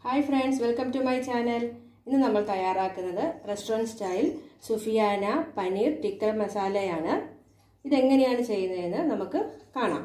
hi friends welcome to my channel ഇന്ന് നമ്മൾ തയ്യാറാക്കുന്നത് റെസ്റ്റോറൻറ്റ് സ്റ്റൈൽ സുഫിയാന പനീർ ടിക്കർ മസാലയാണ് ഇതെങ്ങനെയാണ് ചെയ്യുന്നതെന്ന് നമുക്ക് കാണാം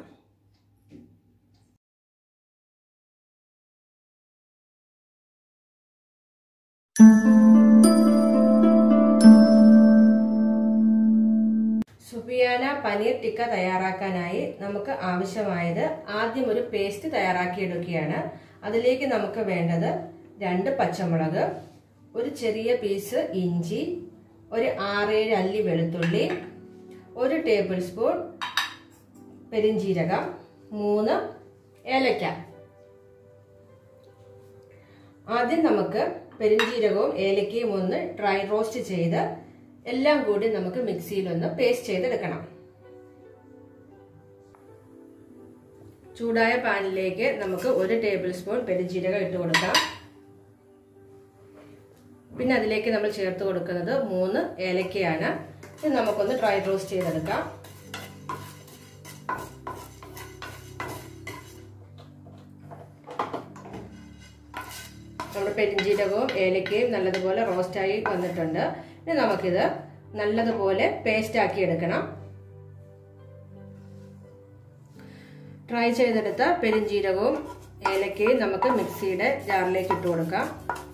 സുഫിയാന പനീർ ടിക്ക തയ്യാറാക്കാനായി നമുക്ക് ആവശ്യമായത് ആദ്യം ഒരു പേസ്റ്റ് തയ്യാറാക്കിയെടുക്കുകയാണ് അതിലേക്ക് നമുക്ക് വേണ്ടത് രണ്ട് പച്ചമുളക് ഒരു ചെറിയ പീസ് ഇഞ്ചി ഒരു ആറേഴ് അല്ലി വെളുത്തുള്ളി ഒരു ടേബിൾ സ്പൂൺ പെരിഞ്ചീരകം മൂന്ന് ഏലക്ക ആദ്യം നമുക്ക് പെരിഞ്ചീരകവും ഏലക്കയും ഒന്ന് ഡ്രൈ റോസ്റ്റ് ചെയ്ത് എല്ലാം കൂടി നമുക്ക് മിക്സിയിലൊന്ന് പേസ്റ്റ് ചെയ്തെടുക്കണം ചൂടായ പാനിലേക്ക് നമുക്ക് ഒരു ടേബിൾ സ്പൂൺ പെരിഞ്ജീരകം ഇട്ട് കൊടുക്കാം പിന്നെ അതിലേക്ക് നമ്മൾ ചേർത്ത് കൊടുക്കുന്നത് മൂന്ന് ഏലക്കയാണ് ഇത് നമുക്കൊന്ന് ഡ്രൈ റോസ്റ്റ് ചെയ്തെടുക്കാം നമ്മുടെ പെരിഞ്ജീരകവും ഏലക്കയും നല്ലതുപോലെ റോസ്റ്റായി വന്നിട്ടുണ്ട് ഇനി നമുക്കിത് നല്ലതുപോലെ പേസ്റ്റ് ആക്കി എടുക്കണം ഫ്രൈ ചെയ്തെടുത്ത പെരിഞ്ജീരകവും ഏലക്കയും നമുക്ക് മിക്സിയുടെ ജാറിലേക്ക് ഇട്ട് കൊടുക്കാം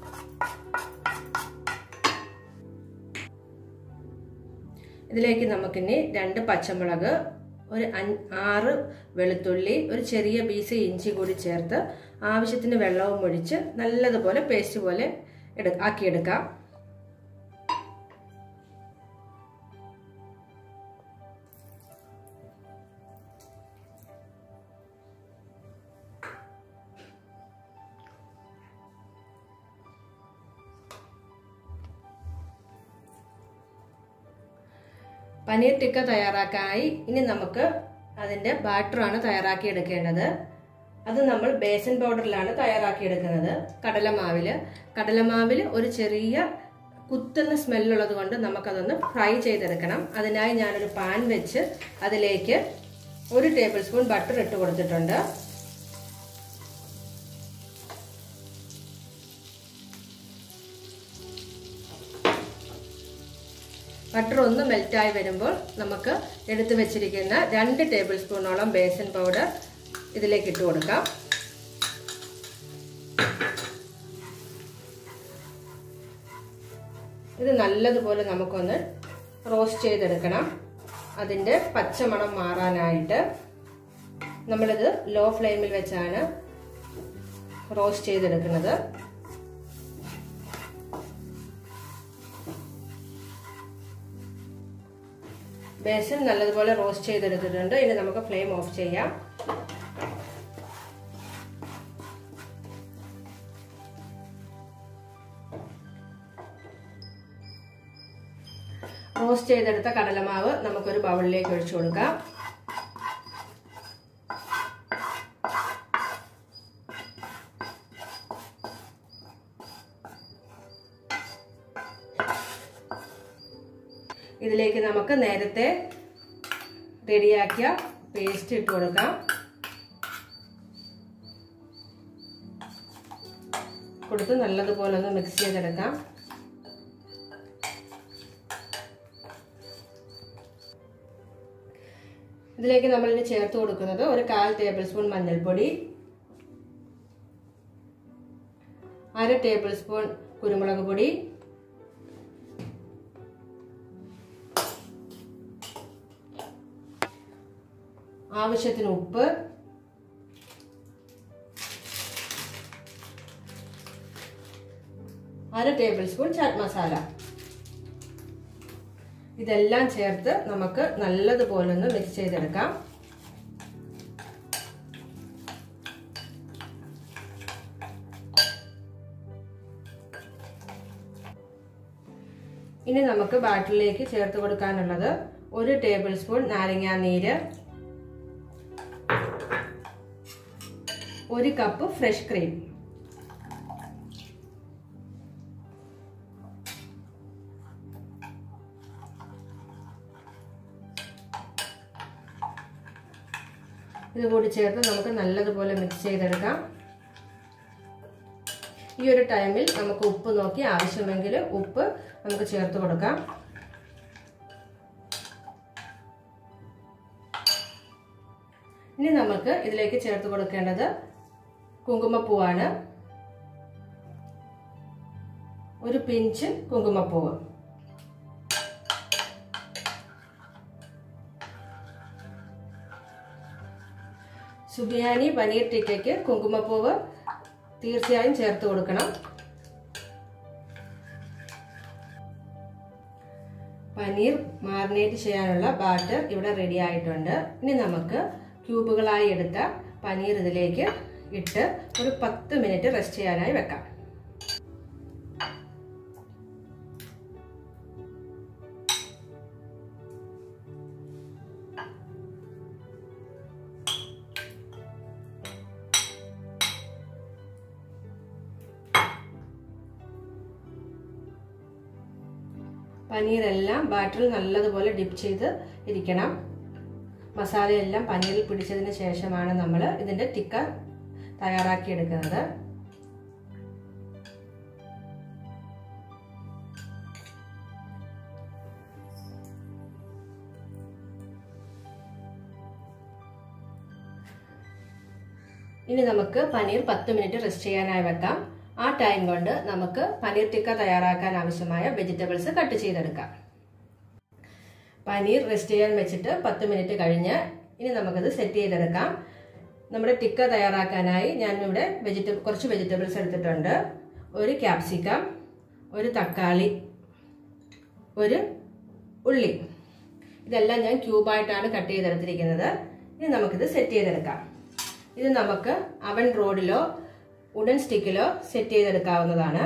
ഇതിലേക്ക് നമുക്കിനി രണ്ട് പച്ചമുളക് ഒരു ആറ് വെളുത്തുള്ളി ഒരു ചെറിയ പീസ് ഇഞ്ചി കൂടി ചേർത്ത് ആവശ്യത്തിന് വെള്ളവും ഒഴിച്ച് നല്ലതുപോലെ പേസ്റ്റ് പോലെ എടു ആക്കിയെടുക്കാം പനീർ ടിക്ക തയ്യാറാക്കാനായി ഇനി നമുക്ക് അതിൻ്റെ ബാറ്ററാണ് തയ്യാറാക്കി എടുക്കേണ്ടത് അത് നമ്മൾ ബേസൻ പൗഡറിലാണ് തയ്യാറാക്കി എടുക്കുന്നത് കടലമാവിൽ കടലമാവിൽ ഒരു ചെറിയ കുത്തുന്ന സ്മെല്ലുള്ളത് കൊണ്ട് നമുക്കതൊന്ന് ഫ്രൈ ചെയ്തെടുക്കണം അതിനായി ഞാനൊരു പാൻ വെച്ച് അതിലേക്ക് ഒരു ടേബിൾ സ്പൂൺ ബട്ടർ ഇട്ട് കൊടുത്തിട്ടുണ്ട് ബട്ടർ ഒന്ന് മെൽറ്റായി വരുമ്പോൾ നമുക്ക് എടുത്തു വെച്ചിരിക്കുന്ന രണ്ട് ടേബിൾ സ്പൂണോളം ബേസൻ പൗഡർ ഇതിലേക്ക് ഇട്ട് കൊടുക്കാം ഇത് നല്ലതുപോലെ നമുക്കൊന്ന് റോസ്റ്റ് ചെയ്തെടുക്കണം അതിൻ്റെ പച്ചമണം മാറാനായിട്ട് നമ്മളിത് ലോ ഫ്ലെയിമിൽ വെച്ചാണ് റോസ്റ്റ് ചെയ്തെടുക്കുന്നത് ബേസൻ നല്ലതുപോലെ റോസ്റ്റ് ചെയ്തെടുത്തിട്ടുണ്ട് ഇനി നമുക്ക് ഫ്ലെയിം ഓഫ് ചെയ്യാം റോസ്റ്റ് ചെയ്തെടുത്ത കടലമാവ് നമുക്കൊരു ബൗളിലേക്ക് ഒഴിച്ചു കൊടുക്കാം ഇതിലേക്ക് നമുക്ക് നേരത്തെ റെഡിയാക്കിയ പേസ്റ്റ് ഇട്ട് കൊടുക്കാം കൊടുത്ത് നല്ലതുപോലെ ഒന്ന് മിക്സ് ചെയ്തെടുക്കാം ഇതിലേക്ക് നമ്മൾ ഇനി ചേർത്ത് കൊടുക്കുന്നത് ഒരു കാൽ ടേബിൾ സ്പൂൺ മഞ്ഞൾപ്പൊടി അര ടേബിൾ സ്പൂൺ കുരുമുളക് പൊടി ആവശ്യത്തിന് ഉപ്പ് അര ടേബിൾ സ്പൂൺ ചാറ്റ് മസാല ഇതെല്ലാം ചേർത്ത് നമുക്ക് നല്ലതുപോലെ ഒന്ന് മിക്സ് ചെയ്തെടുക്കാം ഇനി നമുക്ക് ബാറ്ററിലേക്ക് ചേർത്ത് കൊടുക്കാനുള്ളത് ഒരു ടേബിൾ സ്പൂൺ നാരങ്ങാ നീര് ഒരു കപ്പ് ഫ്രഷ് ക്രീം ഇത് കൂടി ചേർത്ത് നമുക്ക് നല്ലതുപോലെ മിക്സ് ചെയ്തെടുക്കാം ഈ ഒരു ടൈമിൽ നമുക്ക് ഉപ്പ് നോക്കി ആവശ്യമെങ്കിൽ ഉപ്പ് നമുക്ക് ചേർത്ത് കൊടുക്കാം ഇനി നമുക്ക് ഇതിലേക്ക് ചേർത്ത് കൊടുക്കേണ്ടത് കുങ്കുമപ്പൂവാണ് ഒരു പിഞ്ച് കുങ്കുമപ്പൂവ് സുബിയാനി പനീർ ടിക്കയ്ക്ക് കുങ്കുമപ്പൂവ് തീർച്ചയായും ചേർത്ത് കൊടുക്കണം പനീർ മാറിനേറ്റ് ചെയ്യാനുള്ള ബാറ്റർ ഇവിടെ റെഡി ആയിട്ടുണ്ട് ഇനി നമുക്ക് ക്യൂബുകളായി എടുത്ത പനീർ ഇതിലേക്ക് ഇട്ട് ഒരു പത്ത് മിനിറ്റ് റെസ്റ്റ് ചെയ്യാനായി വെക്കാം പനീരെല്ലാം ബാറ്ററിൽ നല്ലതുപോലെ ഡിപ്പ് ചെയ്ത് ഇരിക്കണം മസാലയെല്ലാം പനീറിൽ പിടിച്ചതിന് ശേഷമാണ് നമ്മൾ ഇതിൻ്റെ ടിക്ക തയ്യാറാക്കിയെടുക്കുന്നത് ഇനി നമുക്ക് പനീർ പത്ത് മിനിറ്റ് റെസ്റ്റ് ചെയ്യാനായി വെക്കാം ആ ടൈം കൊണ്ട് നമുക്ക് പനീർ ടിക്ക തയ്യാറാക്കാൻ ആവശ്യമായ വെജിറ്റബിൾസ് കട്ട് ചെയ്തെടുക്കാം പനീർ റെസ്റ്റ് ചെയ്യാൻ വെച്ചിട്ട് പത്ത് മിനിറ്റ് കഴിഞ്ഞ് ഇനി നമുക്കത് സെറ്റ് ചെയ്തെടുക്കാം നമ്മുടെ ടിക്ക തയ്യാറാക്കാനായി ഞാനിവിടെ വെജിറ്റബിൾ കുറച്ച് വെജിറ്റബിൾസ് എടുത്തിട്ടുണ്ട് ഒരു ക്യാപ്സിക്കം ഒരു തക്കാളി ഒരു ഉള്ളി ഇതെല്ലാം ഞാൻ ക്യൂബായിട്ടാണ് കട്ട് ചെയ്തെടുത്തിരിക്കുന്നത് ഇനി നമുക്കിത് സെറ്റ് ചെയ്തെടുക്കാം ഇത് നമുക്ക് അവൻ റോഡിലോ ഉടൻ സ്റ്റിക്കിലോ സെറ്റ് ചെയ്തെടുക്കാവുന്നതാണ്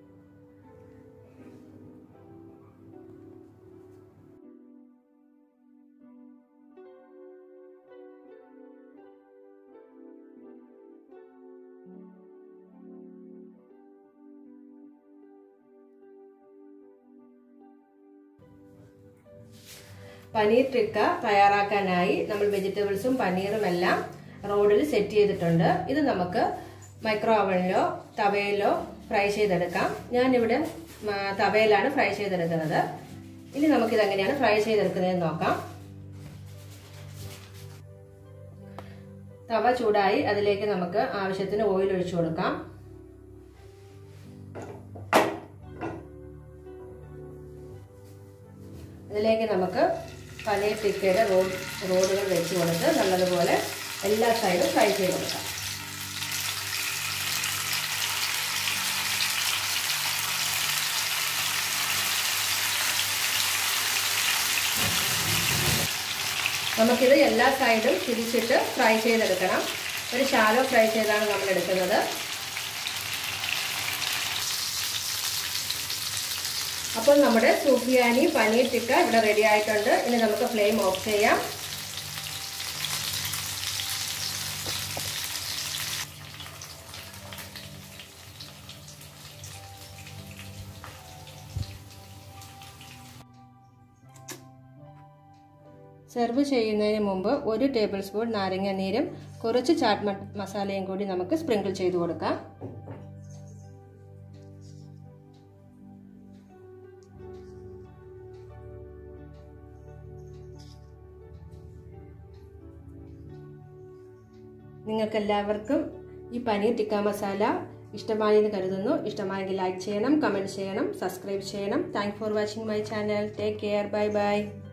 പനീർ ടിക്ക തയ്യാറാക്കാനായി നമ്മൾ വെജിറ്റബിൾസും പനീറും എല്ലാം റോഡിൽ സെറ്റ് ചെയ്തിട്ടുണ്ട് ഇത് നമുക്ക് മൈക്രോ ഓവനിലോ തവയിലോ ഫ്രൈ ചെയ്തെടുക്കാം ഞാനിവിടെ തവയിലാണ് ഫ്രൈ ചെയ്തെടുക്കുന്നത് ഇനി നമുക്കിത് എങ്ങനെയാണ് ഫ്രൈ ചെയ്തെടുക്കുന്നതെന്ന് നോക്കാം തവ ചൂടായി അതിലേക്ക് നമുക്ക് ആവശ്യത്തിന് ഓയിൽ ഒഴിച്ചു കൊടുക്കാം ഇതിലേക്ക് നമുക്ക് പനീർ ടിക്കയുടെ റോഡ് റോഡുകൾ വെച്ച് കൊടുത്ത് നല്ലതുപോലെ എല്ലാ സൈഡും ഫ്രൈ ചെയ്ത് കൊടുക്കാം നമുക്കിത് എല്ലാ സൈഡും തിരിച്ചിട്ട് ഫ്രൈ ചെയ്തെടുക്കണം ഒരു ശാലോ ഫ്രൈ ചെയ്താണ് നമ്മൾ എടുക്കുന്നത് അപ്പോൾ നമ്മുടെ സൂഫിയാനി പനീർ ടിക്ക ഇവിടെ റെഡി ആയിട്ടുണ്ട് ഇനി നമുക്ക് ഫ്ലെയിം ഓഫ് ചെയ്യാം സെർവ് ചെയ്യുന്നതിന് മുമ്പ് ഒരു ടേബിൾ സ്പൂൺ നാരങ്ങ നീരും കുറച്ച് ചാട്ട് മസാലയും കൂടി നമുക്ക് സ്പ്രിങ്കിൾ ചെയ്ത് കൊടുക്കാം നിങ്ങൾക്ക് എല്ലാവർക്കും ഈ പനീർ ടിക്ക മസാല ഇഷ്ടമായി എന്ന് കരുതുന്നു ഇഷ്ടമായെങ്കിൽ ലൈക്ക് ചെയ്യണം കമൻറ്റ് ചെയ്യണം സബ്സ്ക്രൈബ് ചെയ്യണം thank for watching my channel take care bye by